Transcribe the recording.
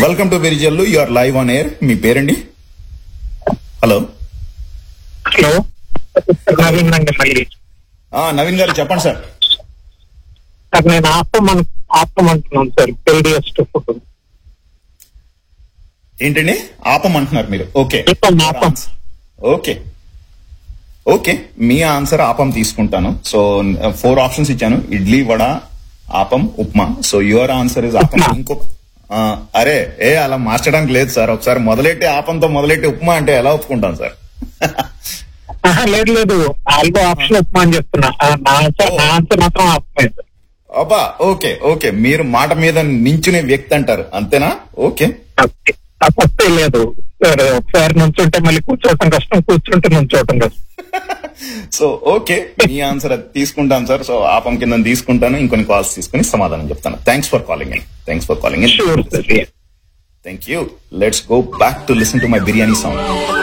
Welcome to బిరిజల్లు you are live on air మీ పేరండి హలో హలో నవీన్ అండి మళ్ళీ ఆ, నవీన్ గారు చెప్పండి సార్ సార్ నేను ఆపమన్ ఆపమంటున్నాను సార్ పీడిఎస్ టు ఫుడ్ ఏంటండి ఆపమంటున్నారు మీరు okay appam, appam. Okay okay మీ ఆన్సర్ ఆపం తీసుకుంటాను సో ఫోర్ ఆప్షన్స్ ఇచ్చాను idli vada appam upma so your answer is appam upma. ఇంకొక ఆ, అరే ఏ అలా మార్చడానికి లేదు సార్ ఒకసారి మొదలెట్టి ఆపంతో మొదలెట్టి ఉప్మా అంటే ఎలా ఒప్పుకుంటాం సార్ ఆహా, లేదు లేదు నాలుగో ఆప్షన్ ఉప్మా అని చెప్తున్నా ఆ, నా ఆన్సర్ నా ఆన్సర్ మాత్రం ఆపమే సార్ అబ్బా ఓకే ఓకే మీరు మాట మీద నించునే వ్యక్తి అంటారు అంతేనా ఓకే ఓకే. తప్పే లేదు సార్ ఒకసారి నుంచుంటే మళ్ళీ కూర్చోవటం కష్టం కూర్చుంటే నుంచోవటం కష్టం సో ఓకే మీ ఆన్సర్ అది తీసుకుంటాను సార్ సో ఆపం కింద తీసుకుంటాను ఇంకొన్ని కాల్స్ తీసుకుని సమాధానం చెప్తాను thanks for calling in thanks for calling in sure sir thank you let's go back to listen to my biryani song